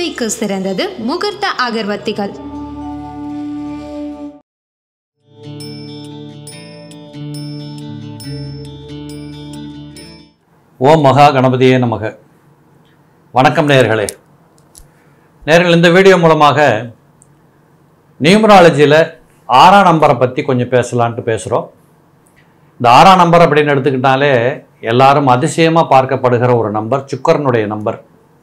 பூஜைக்கு சிறந்தது முகூர்த்த அகர்வத்திகள் ஓம் மகா கணபதியே நமக வணக்கம் நேயர்களே நேயர்கள் இந்த வீடியோ மூலமாக நியூமராலஜியில் ஆறாம் நம்பரை பற்றி கொஞ்சம் பேசலான்ட்டு பேசுகிறோம் இந்த ஆறாம் நம்பர் அப்படின்னு எடுத்துக்கிட்டாலே எல்லாரும் அதிசயமாக பார்க்கப்படுகிற ஒரு நம்பர் சுக்கரனுடைய நம்பர்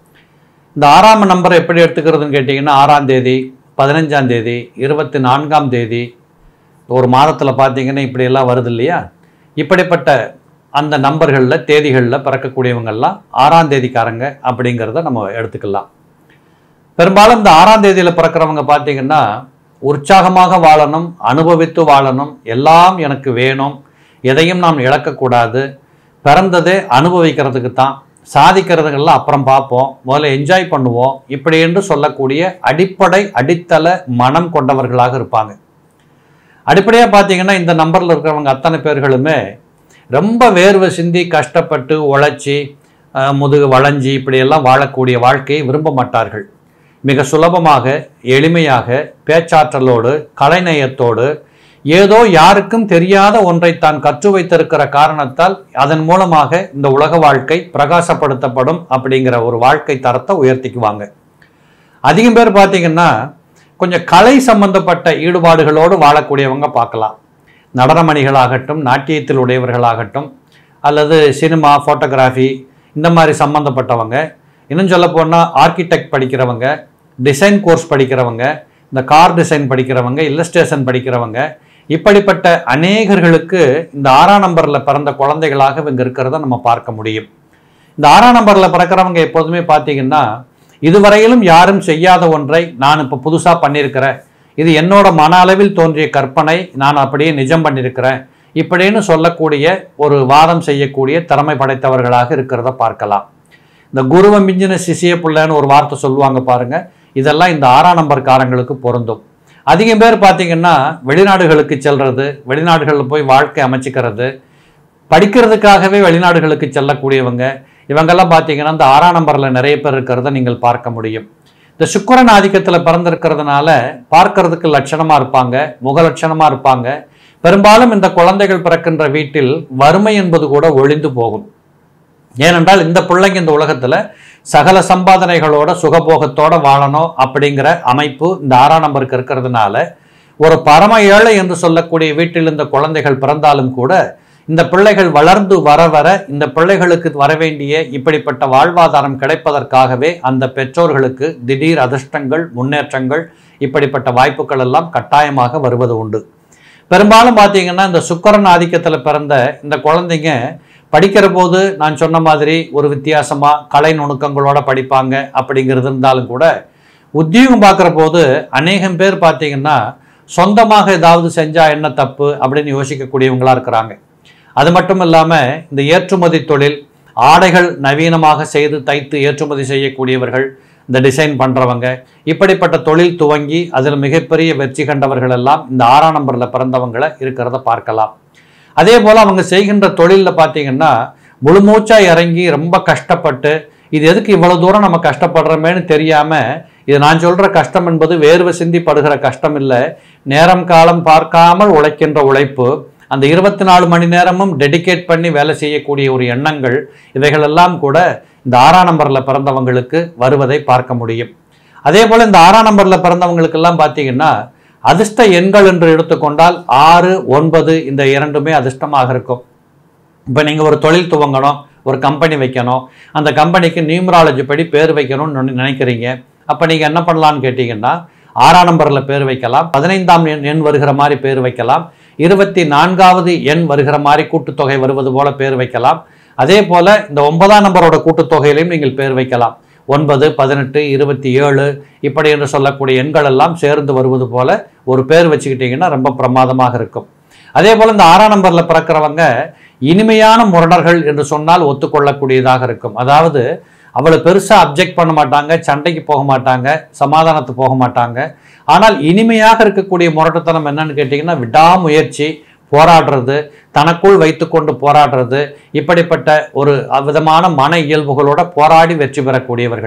இந்த ஆறாம் நம்பரை எப்படி எடுத்துக்கிறதுன்னு கேட்டிங்கன்னா ஆறாம் தேதி பதினஞ்சாம் தேதி இருபத்தி நான்காம் தேதி ஒரு மாதத்தில் பார்த்தீங்கன்னா இப்படியெல்லாம் வருது இல்லையா இப்படிப்பட்ட அந்த நம்பர்களில் தேதிகளில் பிறக்கக்கூடியவங்கெல்லாம் ஆறாம் தேதிக்காரங்க அப்படிங்கிறத நம்ம எடுத்துக்கலாம் பெரும்பாலும் இந்த ஆறாம் தேதியில் பிறக்கிறவங்க பார்த்தீங்கன்னா உற்சாகமாக வாழணும் அனுபவித்து வாழணும் எல்லாம் எனக்கு வேணும் எதையும் நாம் இழக்கக்கூடாது பிறந்ததே அனுபவிக்கிறதுக்கு தான் சாதிக்கிறதுங்கெல்லாம் அப்புறம் பார்ப்போம் முதல்ல என்ஜாய் பண்ணுவோம் இப்படி என்று சொல்லக்கூடிய அடிப்படை அடித்தள மனம் கொண்டவர்களாக இருப்பாங்க அடிப்படையாக பார்த்தீங்கன்னா இந்த நம்பரில் இருக்கிறவங்க அத்தனை பேர்களுமே ரொம்ப வேர்வை சிந்தி கஷ்டப்பட்டு உழைச்சி அஹ், முதுகு வளைஞ்சி இப்படியெல்லாம் வாழக்கூடிய வாழ்க்கையை விரும்ப மாட்டார்கள் மிக சுலபமாக எளிமையாக பேச்சாற்றலோடு கலைநயத்தோடு ஏதோ யாருக்கும் தெரியாத ஒன்றை தான் கற்று வைத்திருக்கிற காரணத்தால் அதன் மூலமாக இந்த உலக வாழ்க்கை பிரகாசப்படுத்தப்படும் அப்படிங்கிற ஒரு வாழ்க்கை தரத்தை உயர்த்திக்குவாங்க அதிகம் பேர் பார்த்தீங்கன்னா கொஞ்சம் கலை சம்பந்தப்பட்ட ஈடுபாடுகளோடு வாழக்கூடியவங்க பார்க்கலாம் நடனமணிகளாகட்டும் நாட்டியத்தில் உடையவர்களாகட்டும் அல்லது சினிமா ஃபோட்டோகிராஃபி இந்த மாதிரி சம்மந்தப்பட்டவங்க இன்னும் சொல்ல போனால் ஆர்கிடெக்ட் படிக்கிறவங்க டிசைன் கோர்ஸ் படிக்கிறவங்க இந்த கார் டிசைன் படிக்கிறவங்க இல்லஸ்ட்ரேஷன் படிக்கிறவங்க இப்படிப்பட்ட அநேகர்களுக்கு இந்த ஆறாம் நம்பரில் பிறந்த குழந்தைகளாக இவங்க இருக்கிறத நம்ம பார்க்க முடியும் இந்த ஆறாம் நம்பரில் பிறக்கிறவங்க எப்போதுமே பார்த்தீங்கன்னா இதுவரையிலும் யாரும் செய்யாத ஒன்றை நான் இப்போ புதுசாக பண்ணியிருக்கிறேன் இது என்னோட மன அளவில் தோன்றிய கற்பனை நான் அப்படியே நிஜம் பண்ணியிருக்கிறேன் இப்படின்னு சொல்லக்கூடிய ஒரு வாதம் செய்யக்கூடிய திறமை படைத்தவர்களாக இருக்கிறத பார்க்கலாம் இந்த குருவை மிஞ்சின சிசிய பிள்ளைன்னு ஒரு வார்த்தை சொல்லுவாங்க பாருங்க இதெல்லாம் இந்த ஆறாம் நம்பர்காரங்களுக்கு பொருந்தும் அதிகம் பேர் பார்த்தீங்கன்னா வெளிநாடுகளுக்கு செல்றது வெளிநாடுகளில் போய் வாழ்க்கை அமைச்சிக்கிறது படிக்கிறதுக்காகவே வெளிநாடுகளுக்கு செல்லக்கூடியவங்க இவங்கெல்லாம் பார்த்தீங்கன்னா இந்த ஆறாம் நம்பரில் நிறைய பேர் இருக்கிறத நீங்கள் பார்க்க முடியும் இந்த சுக்கிரன் ஆதிக்கத்தில் பிறந்திருக்கிறதுனால பார்க்கறதுக்கு லட்சணமாக இருப்பாங்க முக லட்சணமாக இருப்பாங்க பெரும்பாலும் இந்த குழந்தைகள் பிறக்கின்ற வீட்டில் வறுமை என்பது கூட ஒழிந்து போகும் ஏனென்றால் இந்த பிள்ளைங்க இந்த உலகத்தில் சகல சம்பாதனைகளோட சுகபோகத்தோட வாழணும் அப்படிங்கிற அமைப்பு இந்த ஆறாம் நம்பருக்கு இருக்கிறதுனால ஒரு பரம ஏழை என்று சொல்லக்கூடிய வீட்டில் இந்த குழந்தைகள் பிறந்தாலும் கூட இந்த பிள்ளைகள் வளர்ந்து வர வர இந்த பிள்ளைகளுக்கு வர வேண்டிய இப்படிப்பட்ட வாழ்வாதாரம் கிடைப்பதற்காகவே அந்த பெற்றோர்களுக்கு திடீர் அதிர்ஷ்டங்கள் முன்னேற்றங்கள் இப்படிப்பட்ட வாய்ப்புகள் எல்லாம் கட்டாயமாக வருவது உண்டு பெரும்பாலும் பார்த்தீங்கன்னா இந்த சுக்கரன் ஆதிக்கத்தில் பிறந்த இந்த குழந்தைங்க படிக்கிற போது நான் சொன்ன மாதிரி ஒரு வித்தியாசமாக கலை நுணுக்கங்களோட படிப்பாங்க அப்படிங்கிறது இருந்தாலும் கூட உத்தியோகம் பார்க்குற போது அநேகம் பேர் பார்த்தீங்கன்னா சொந்தமாக ஏதாவது செஞ்சால் என்ன தப்பு அப்படின்னு யோசிக்கக்கூடியவங்களா இருக்கிறாங்க அது மட்டும் இல்லாமல் இந்த ஏற்றுமதி தொழில் ஆடைகள் நவீனமாக செய்து தைத்து ஏற்றுமதி செய்யக்கூடியவர்கள் இந்த டிசைன் பண்ணுறவங்க இப்படிப்பட்ட தொழில் துவங்கி அதில் மிகப்பெரிய வெற்றி கண்டவர்கள் எல்லாம் இந்த ஆறாம் நம்பரில் பிறந்தவங்களை இருக்கிறத பார்க்கலாம் அதே போல் அவங்க செய்கின்ற தொழிலில் பார்த்தீங்கன்னா முழுமூச்சா இறங்கி ரொம்ப கஷ்டப்பட்டு இது எதுக்கு இவ்வளவு தூரம் நம்ம கஷ்டப்படுறோமேன்னு தெரியாமல் இது நான் சொல்கிற கஷ்டம் என்பது வேர்வை சிந்தி படுகிற கஷ்டம் இல்லை நேரம் காலம் பார்க்காமல் உழைக்கின்ற உழைப்பு அந்த இருபத்தி நாலு மணி நேரமும் டெடிகேட் பண்ணி வேலை செய்யக்கூடிய ஒரு எண்ணங்கள் இவைகளெல்லாம் கூட இந்த ஆறாம் நம்பரில் பிறந்தவங்களுக்கு வருவதை பார்க்க முடியும் அதே போல் இந்த ஆறாம் நம்பரில் பிறந்தவங்களுக்கெல்லாம் பார்த்தீங்கன்னா அதிர்ஷ்ட எண்கள் என்று எடுத்துக்கொண்டால் ஆறு ஒன்பது இந்த இரண்டுமே அதிர்ஷ்டமாக இருக்கும் இப்போ நீங்கள் ஒரு தொழில் துவங்கணும் ஒரு கம்பெனி வைக்கணும் அந்த கம்பெனிக்கு நியூமராலஜி படி பேர் வைக்கணும்னு நினை- நினைக்கிறீங்க அப்போ நீங்கள் என்ன பண்ணலான்னு கேட்டிங்கன்னா ஆறாம் நம்பரில் பேர் வைக்கலாம் பதினைந்தாம் எண் எண் வருகிற மாதிரி பேர் வைக்கலாம் இருபத்தி நான்காவது எண் வருகிற மாதிரி கூட்டுத்தொகை வருவது போல பேர் வைக்கலாம் அதே போல இந்த ஒன்பதாம் நம்பரோட கூட்டுத்தொகையிலையும் நீங்கள் பேர் வைக்கலாம் ஒன்பது பதினெட்டு இருபத்தி ஏழு இப்படி என்று சொல்லக்கூடிய எண்கள் எல்லாம் சேர்ந்து வருவது போல ஒரு பேர் வச்சுக்கிட்டீங்கன்னா ரொம்ப பிரமாதமாக இருக்கும் அதே போல் இந்த ஆறாம் நம்பரில் பிறக்கிறவங்க இனிமையான முரடர்கள் என்று சொன்னால் ஒத்துக்கொள்ளக்கூடியதாக இருக்கும் அதாவது அவளை பெருசாக அப்ஜெக்ட் பண்ண மாட்டாங்க சண்டைக்கு போக மாட்டாங்க சமாதானத்துக்கு போக மாட்டாங்க ஆனால் இனிமையாக இருக்கக்கூடிய முரட்டுத்தனம் என்னன்னு கேட்டிங்கன்னா விடாமுயற்சி போராடுறது தனக்குள் வைத்துக்கொண்டு போராடுறது இப்படிப்பட்ட ஒரு விதமான மன இயல்புகளோட போராடி வெற்றி பெறக்கூடியவர்கள்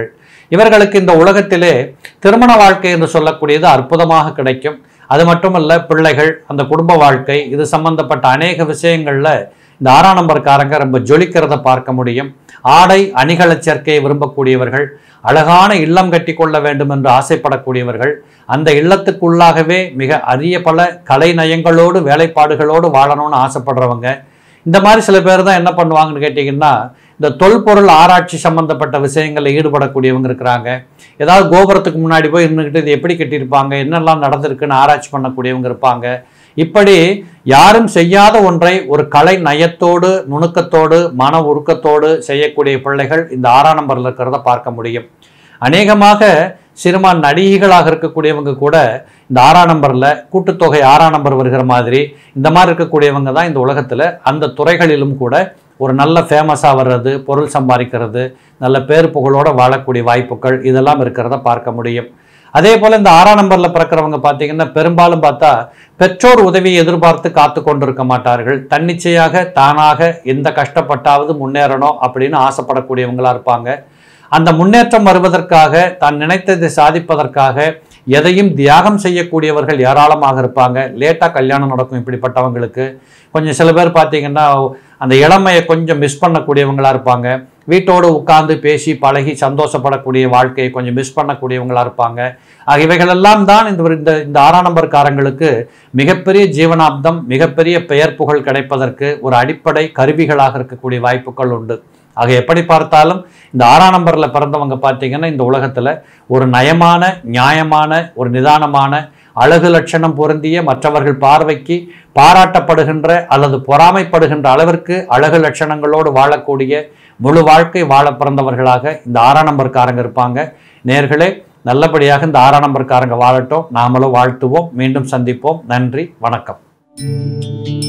இவர்களுக்கு இந்த உலகத்திலே திருமண வாழ்க்கை என்று சொல்லக்கூடியது அற்புதமாக கிடைக்கும் அது மட்டுமல்ல பிள்ளைகள் அந்த குடும்ப வாழ்க்கை இது சம்பந்தப்பட்ட அநேக விஷயங்கள்ல இந்த ஆறாம் நம்பர்காரங்க ரொம்ப ஜொலிக்கிறத பார்க்க முடியும் ஆடை அணிகல சேர்க்கையை விரும்பக்கூடியவர்கள் அழகான இல்லம் கட்டி கொள்ள வேண்டும் என்று ஆசைப்படக்கூடியவர்கள் அந்த இல்லத்துக்குள்ளாகவே மிக அரிய பல கலை நயங்களோடு வேலைப்பாடுகளோடு வாழணும்னு ஆசைப்படுறவங்க இந்த மாதிரி சில பேர் தான் என்ன பண்ணுவாங்கன்னு கேட்டிங்கன்னா இந்த தொல்பொருள் ஆராய்ச்சி சம்பந்தப்பட்ட விஷயங்களில் ஈடுபடக்கூடியவங்க இருக்கிறாங்க ஏதாவது கோபுரத்துக்கு முன்னாடி போய் இருந்துக்கிட்டு இது எப்படி கட்டியிருப்பாங்க என்னெல்லாம் நடந்திருக்குன்னு ஆராய்ச்சி பண்ணக்கூடியவங்க இருப்பாங்க இப்படி யாரும் செய்யாத ஒன்றை ஒரு கலை நயத்தோடு நுணுக்கத்தோடு மன உருக்கத்தோடு செய்யக்கூடிய பிள்ளைகள் இந்த ஆறாம் நம்பரில் இருக்கிறத பார்க்க முடியும் அநேகமாக சினிமா நடிகைகளாக இருக்கக்கூடியவங்க கூட இந்த ஆறாம் நம்பரில் கூட்டுத்தொகை ஆறாம் நம்பர் வருகிற மாதிரி இந்த மாதிரி இருக்கக்கூடியவங்க தான் இந்த உலகத்தில் அந்த துறைகளிலும் கூட ஒரு நல்ல ஃபேமஸாக வர்றது பொருள் சம்பாதிக்கிறது நல்ல பேர் புகழோட வாழக்கூடிய வாய்ப்புகள் இதெல்லாம் இருக்கிறத பார்க்க முடியும் அதே போல் இந்த ஆறாம் நம்பரில் பிறக்கிறவங்க பார்த்தீங்கன்னா பெரும்பாலும் பார்த்தா பெற்றோர் உதவியை எதிர்பார்த்து காத்து கொண்டிருக்க மாட்டார்கள் தன்னிச்சையாக தானாக எந்த கஷ்டப்பட்டாவது முன்னேறணும் அப்படின்னு ஆசைப்படக்கூடியவங்களா இருப்பாங்க அந்த முன்னேற்றம் வருவதற்காக தான் நினைத்ததை சாதிப்பதற்காக எதையும் தியாகம் செய்யக்கூடியவர்கள் ஏராளமாக இருப்பாங்க லேட்டாக கல்யாணம் நடக்கும் இப்படிப்பட்டவங்களுக்கு கொஞ்சம் சில பேர் பார்த்தீங்கன்னா அந்த இளமையை கொஞ்சம் மிஸ் பண்ணக்கூடியவங்களா இருப்பாங்க வீட்டோடு உட்கார்ந்து பேசி பழகி சந்தோஷப்படக்கூடிய வாழ்க்கையை கொஞ்சம் மிஸ் பண்ணக்கூடியவங்களா இருப்பாங்க ஆக இவைகளெல்லாம் தான் இந்த ஒரு- இந்த இந்த ஆறாம் நம்பர்காரங்களுக்கு மிகப்பெரிய ஜீவனாப்தம் மிகப்பெரிய பெயர் புகழ் கிடைப்பதற்கு ஒரு அடிப்படை கருவிகளாக இருக்கக்கூடிய வாய்ப்புகள் உண்டு ஆக எப்படி பார்த்தாலும் இந்த ஆறாம் நம்பரில் பிறந்தவங்க பார்த்தீங்கன்னா இந்த உலகத்தில் ஒரு நயமான நியாயமான ஒரு நிதானமான அழகு லட்சணம் பொருந்திய மற்றவர்கள் பார்வைக்கு பாராட்டப்படுகின்ற அல்லது பொறாமைப்படுகின்ற அளவிற்கு அழகு லட்சணங்களோடு வாழக்கூடிய முழு வாழ்க்கை வாழ பிறந்தவர்களாக இந்த ஆறாம் நம்பர்காரங்க இருப்பாங்க நேர்களே நல்லபடியாக இந்த ஆறாம் நம்பர்காரங்க வாழட்டும் நாமளும் வாழ்த்துவோம் மீண்டும் சந்திப்போம் நன்றி வணக்கம்